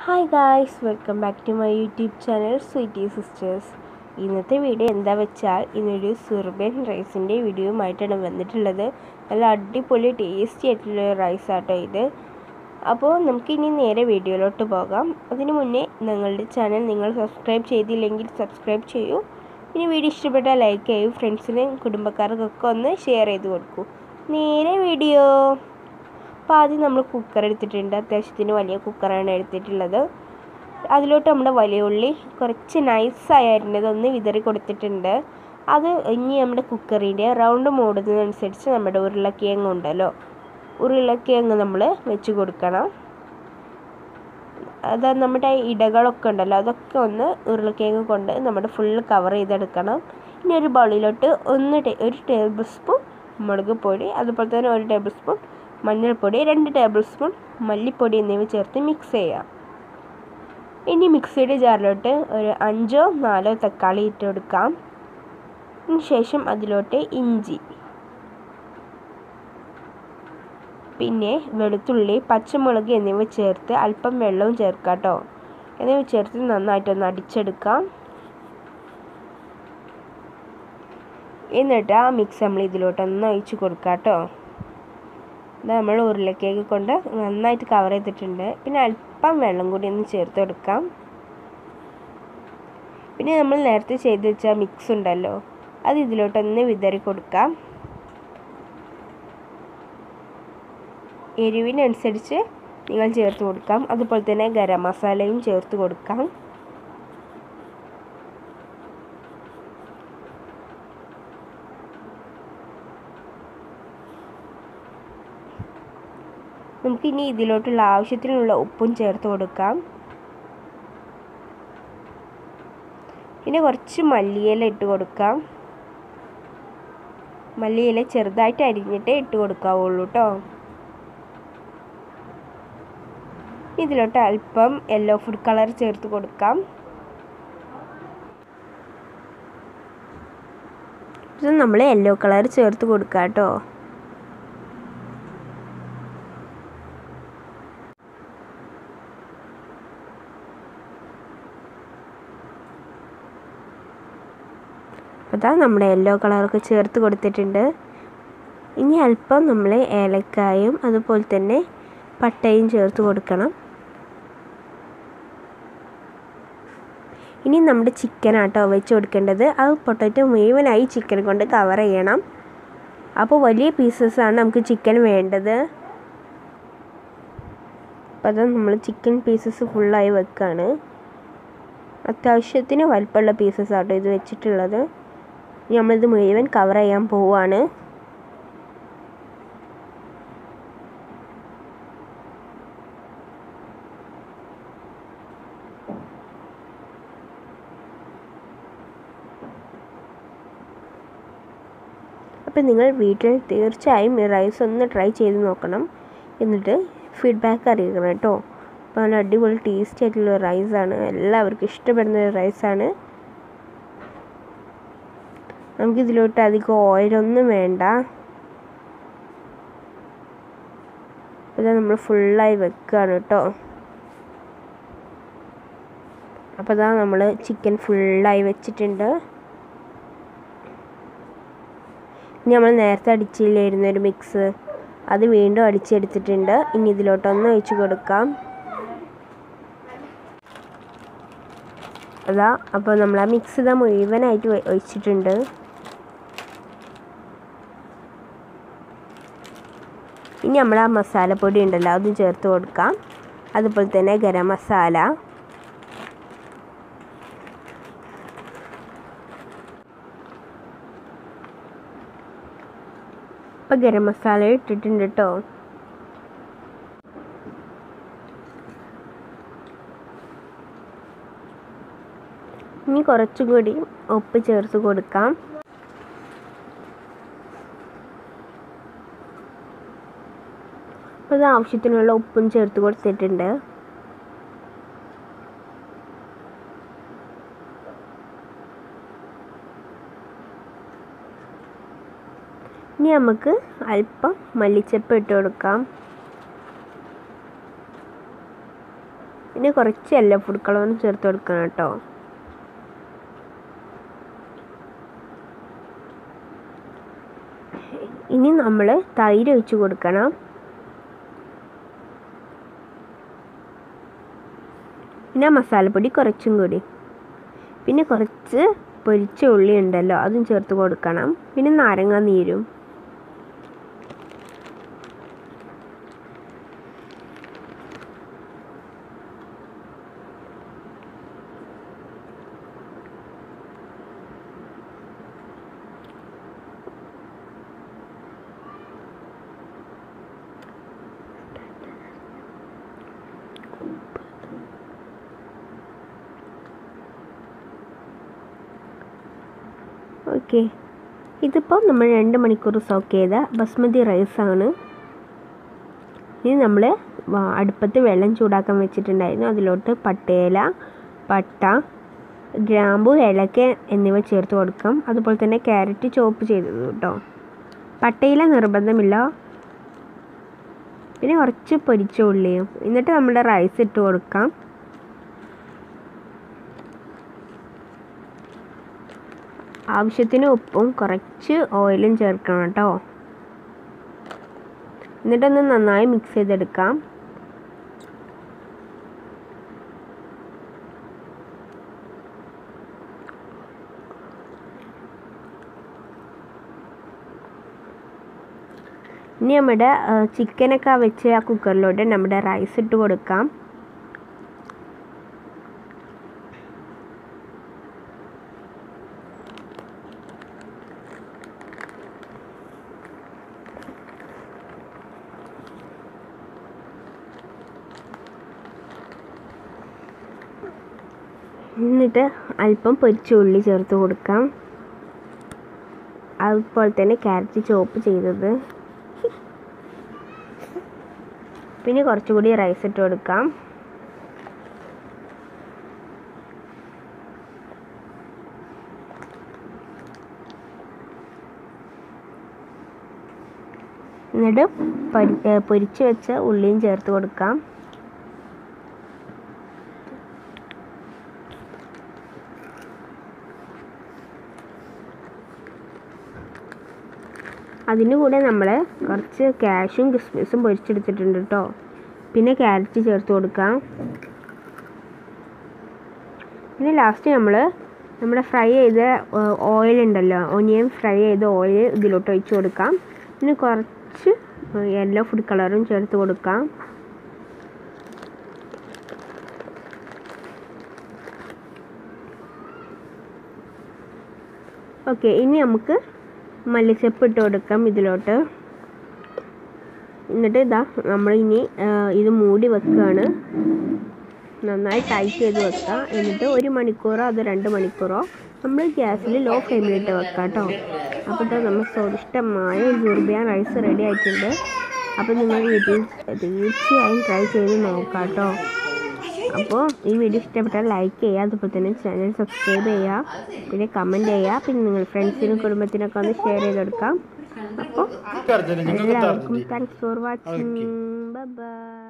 hi guys welcome back to my YouTube channel sweety sisters ഇന്നത്തെ video എന്താ വെച്ചാൽ ഇന്നൊരു സുർബൻ റൈസിൻ്റെ വീഡിയോയുമായിട്ടാണ് വന്നിട്ടുള്ളത് നല്ല അടിപൊളി ടേസ്റ്റി ആയിട്ടുള്ള റൈസ് ആട്ടോ ഇത് അപ്പോൾ നമുക്കിനി നേരെ വീഡിയോയിലോട്ട് പോകാം അതിനു മുന്നേ നിങ്ങളുടെ ചാനൽ നിങ്ങൾ സബ്സ്ക്രൈബ് ചെയ്തില്ലെങ്കിൽ സബ്സ്ക്രൈബ് ചെയ്യൂ ഇനി വീഡിയോ ഇഷ്ടപ്പെട്ടാൽ ലൈക്ക് ചെയ്യൂ ഫ്രണ്ട്സിനും കുടുംബക്കാർക്കൊക്കെ ഒന്ന് ഷെയർ ചെയ്ത് കൊടുക്കൂ നേരെ വീഡിയോ അപ്പോൾ ആദ്യം നമ്മൾ കുക്കർ എടുത്തിട്ടുണ്ട് അത്യാവശ്യത്തിന് വലിയ കുക്കറാണ് എടുത്തിട്ടുള്ളത് അതിലോട്ട് നമ്മുടെ വലിയ ഉള്ളി കുറച്ച് നൈസായി അരിഞ്ഞത് ഒന്ന് വിതറി കൊടുത്തിട്ടുണ്ട് അത് ഇനി നമ്മുടെ കുക്കറിൻ്റെ റൗണ്ട് മൂടുന്നതനുസരിച്ച് നമ്മുടെ ഉരുളക്കിഴങ്ങ് ഉണ്ടല്ലോ ഉരുളക്കിഴങ്ങ് നമ്മൾ വെച്ച് കൊടുക്കണം അത് നമ്മുടെ ഇടകളൊക്കെ ഉണ്ടല്ലോ അതൊക്കെ ഒന്ന് ഉരുളക്കിഴങ്ങ് കൊണ്ട് നമ്മുടെ ഫുള്ള് കവർ ചെയ്തെടുക്കണം ഇനി ഒരു ബൗളിലോട്ട് ഒന്ന് ഒരു ടേബിൾ സ്പൂൺ മുളക് പൊടി അതുപോലെ തന്നെ ഒരു ടേബിൾ സ്പൂൺ മഞ്ഞൾപ്പൊടി രണ്ട് ടേബിൾ സ്പൂൺ മല്ലിപ്പൊടി എന്നിവ ചേർത്ത് മിക്സ് ചെയ്യാം ഇനി മിക്സിയുടെ ജാറിലോട്ട് ഒരു അഞ്ചോ നാലോ തക്കാളി ഇട്ട് കൊടുക്കാം അതിന് ശേഷം അതിലോട്ട് ഇഞ്ചി പിന്നെ വെളുത്തുള്ളി പച്ചമുളക് എന്നിവ ചേർത്ത് അല്പം വെള്ളവും ചേർക്കാം കേട്ടോ എന്നിവ ചേർത്ത് നന്നായിട്ടൊന്ന് അടിച്ചെടുക്കാം എന്നിട്ട് ആ മിക്സ് നമ്മൾ ഇതിലോട്ടൊന്ന് ഒഴിച്ച് കൊടുക്കാം കേട്ടോ ഇത് നമ്മൾ ഉരുളക്കേക്ക് കൊണ്ട് നന്നായിട്ട് കവർ ചെയ്തിട്ടുണ്ട് പിന്നെ അല്പം വെള്ളം കൂടി ഒന്ന് ചേർത്ത് കൊടുക്കാം പിന്നെ നമ്മൾ നേരത്തെ ചെയ്ത് വെച്ച മിക്സ് ഉണ്ടല്ലോ അത് ഇതിലോട്ടൊന്ന് വിതറി കൊടുക്കാം എരിവിനനുസരിച്ച് നിങ്ങൾ ചേർത്ത് കൊടുക്കാം അതുപോലെ തന്നെ ഗരം മസാലയും ചേർത്ത് കൊടുക്കാം നമുക്കിനി ഇതിലോട്ടുള്ള ആവശ്യത്തിനുള്ള ഉപ്പും ചേർത്ത് കൊടുക്കാം പിന്നെ കുറച്ച് മല്ലിയില ഇട്ട് കൊടുക്കാം മല്ലിയില ചെറുതായിട്ട് അരിഞ്ഞിട്ട് ഇട്ട് കൊടുക്കാവുള്ളൂ കേട്ടോ ഇതിലോട്ട് അല്പം യെല്ലോ ഫുഡ് കളർ ചേർത്ത് കൊടുക്കാം ഇത് നമ്മൾ യെല്ലോ കളർ ചേർത്ത് കൊടുക്കാം കേട്ടോ അതാ നമ്മുടെ യെല്ലോ കളറൊക്കെ ചേർത്ത് കൊടുത്തിട്ടുണ്ട് ഇനി അല്പം നമ്മൾ ഏലക്കായും അതുപോലെ തന്നെ പട്ടയും ചേർത്ത് കൊടുക്കണം ഇനി നമ്മുടെ ചിക്കൻ ആട്ടോ വെച്ച് കൊടുക്കേണ്ടത് അത് പൊട്ടറ്റോ മുഴുവനായി ചിക്കൻ കൊണ്ട് കവർ ചെയ്യണം അപ്പോൾ വലിയ പീസസാണ് നമുക്ക് ചിക്കൻ വേണ്ടത് അപ്പോൾ അത് നമ്മൾ ചിക്കൻ പീസസ് ഫുള്ളായി വെക്കുകയാണ് അത്യാവശ്യത്തിന് വലിപ്പമുള്ള പീസസ് ആട്ടോ ഇത് വെച്ചിട്ടുള്ളത് നമ്മളിത് മുഴുവൻ കവർ ചെയ്യാൻ പോവുകയാണ് അപ്പം നിങ്ങൾ വീട്ടിൽ തീർച്ചയായും ഈ റൈസ് ഒന്ന് ട്രൈ ചെയ്ത് നോക്കണം എന്നിട്ട് ഫീഡ്ബാക്ക് അറിയിക്കണം കേട്ടോ അപ്പോൾ നല്ല അടിപൊളി ടേസ്റ്റി ആയിട്ടുള്ള റൈസാണ് എല്ലാവർക്കും ഇഷ്ടപ്പെടുന്ന ഒരു റൈസാണ് നമുക്കിതിലോട്ട് അധികം ഓയിലൊന്നും വേണ്ട ഇത് നമ്മൾ ഫുള്ളായി വെക്കുകയാണ് കേട്ടോ അപ്പോൾ ഇതാ നമ്മൾ ചിക്കൻ ഫുള്ളായി വെച്ചിട്ടുണ്ട് ഇനി നമ്മൾ നേരത്തെ അടിച്ചില്ലായിരുന്ന ഒരു മിക്സ് അത് വീണ്ടും അടിച്ചെടുത്തിട്ടുണ്ട് ഇനി ഇതിലോട്ടൊന്ന് ഒഴിച്ച് കൊടുക്കാം അതാ അപ്പോൾ നമ്മൾ ആ മിക്സ് ഇതാ മുഴുവനായിട്ട് ഒഴിച്ചിട്ടുണ്ട് ഇനി നമ്മൾ ആ മസാലപ്പൊടി ഉണ്ടല്ലോ അതും ചേർത്ത് കൊടുക്കാം അതുപോലെ തന്നെ ഗരം മസാല ഇപ്പം ഗരം മസാല ഇട്ടിട്ടുണ്ട് കേട്ടോ ഇനി കുറച്ചും കൂടി ഉപ്പ് ചേർത്ത് കൊടുക്കാം അപ്പോൾ ഇത് ആവശ്യത്തിനുള്ള ഉപ്പും ചേർത്ത് കൊടുത്തിട്ടുണ്ട് ഇനി നമുക്ക് അല്പം മല്ലിച്ചപ്പ് ഇട്ട് കൊടുക്കാം പിന്നെ കുറച്ച് യെല്ലോ ഫുഡ് കളറും ചേർത്ത് കൊടുക്കണം കേട്ടോ ഇനി നമ്മൾ തൈര് ഒഴിച്ച് കൊടുക്കണം പിന്നെ മസാലപ്പൊടി കുറച്ചും കൂടി പിന്നെ കുറച്ച് പൊരിച്ച ഉള്ളി ഉണ്ടല്ലോ അതും ചേർത്ത് കൊടുക്കണം പിന്നെ നാരങ്ങ നീരും ഓക്കെ ഇതിപ്പോൾ നമ്മൾ രണ്ട് മണിക്കൂർ സോക്ക് ചെയ്ത ബസ്മതി റൈസാണ് ഇനി നമ്മൾ അടുപ്പത്ത് വെള്ളം ചൂടാക്കാൻ വെച്ചിട്ടുണ്ടായിരുന്നു അതിലോട്ട് പട്ടേല പട്ട ഗ്രാമ്പു ഏലക്ക എന്നിവ ചേർത്ത് കൊടുക്കാം അതുപോലെ തന്നെ ക്യാരറ്റ് ചോപ്പ് ചെയ്തത് കേട്ടോ പട്ടയില നിർബന്ധമില്ല പിന്നെ കുറച്ച് പൊരിച്ച ഉള്ളിയും എന്നിട്ട് നമ്മുടെ റൈസ് ഇട്ട് കൊടുക്കാം ആവശ്യത്തിന് ഉപ്പും കുറച്ച് ഓയിലും ചേർക്കണം കേട്ടോ എന്നിട്ടൊന്ന് നന്നായി മിക്സ് ചെയ്തെടുക്കാം ഇനി നമ്മുടെ ചിക്കനൊക്കെ വെച്ച് ആ കുക്കറിലോട്ട് നമ്മുടെ റൈസ് ഇട്ട് കൊടുക്കാം എന്നിട്ട് അല്പം പൊരിച്ച ഉള്ളി ചേർത്ത് കൊടുക്കാം അതുപോലെ തന്നെ ക്യാരറ്റ് ചോപ്പ് ചെയ്തത് പിന്നെ കുറച്ചുകൂടി റൈസ് ഇട്ട് കൊടുക്കാം എന്നിട്ട് പൊരി പൊരിച്ച് വെച്ച ഉള്ളിയും ചേർത്ത് കൊടുക്കാം അതിന് കൂടെ നമ്മൾ കുറച്ച് കാഷ്യും കിസ്മിസും പൊരിച്ചെടുത്തിട്ടുണ്ട് കേട്ടോ പിന്നെ ക്യാരറ്റ് ചേർത്ത് കൊടുക്കാം പിന്നെ ലാസ്റ്റ് നമ്മൾ നമ്മുടെ ഫ്രൈ ചെയ്ത ഓയിൽ ഉണ്ടല്ലോ ഒനിയൻ ഫ്രൈ ചെയ്ത ഓയിൽ ഇതിലോട്ട് ഒഴിച്ച് കൊടുക്കാം പിന്നെ കുറച്ച് യെല്ലോ ഫുഡ് കളറും ചേർത്ത് കൊടുക്കാം ഓക്കെ ഇനി നമുക്ക് മല്ലിച്ചപ്പ് ഇട്ട് കൊടുക്കാം ഇതിലോട്ട് എന്നിട്ട് ഇതാ നമ്മൾ ഇനി ഇത് മൂടി വെക്കുകയാണ് നന്നായി ടൈറ്റ് ചെയ്ത് വെക്കുക എന്നിട്ട് ഒരു മണിക്കൂറോ അത് രണ്ട് മണിക്കൂറോ നമ്മൾ ഗ്യാസിൽ ലോ ഫ്ലെയിമിലിട്ട് വെക്കാം കേട്ടോ അപ്പോൾ നമ്മൾ സ്വാദിഷ്ടമായ ജുർബിയാൻ റൈസ് റെഡി ആയിട്ടുണ്ട് അപ്പോൾ നിങ്ങൾ വീട്ടിൽ തീർച്ചയായും ട്രൈ ചെയ്ത് നോക്കാം കേട്ടോ അപ്പോൾ ഈ വീഡിയോ ഇഷ്ടപ്പെട്ടാൽ ലൈക്ക് ചെയ്യുക അതുപോലെ തന്നെ ചാനൽ സബ്സ്ക്രൈബ് ചെയ്യുക പിന്നെ കമൻറ്റ് ചെയ്യുക പിന്നെ നിങ്ങൾ ഫ്രണ്ട്സിനും കുടുംബത്തിനൊക്കെ ഒന്ന് ഷെയർ ചെയ്ത് കൊടുക്കാം അപ്പോൾ എല്ലാവർക്കും താങ്ക്സ് ഫോർ വാച്ചിങ് ബൈ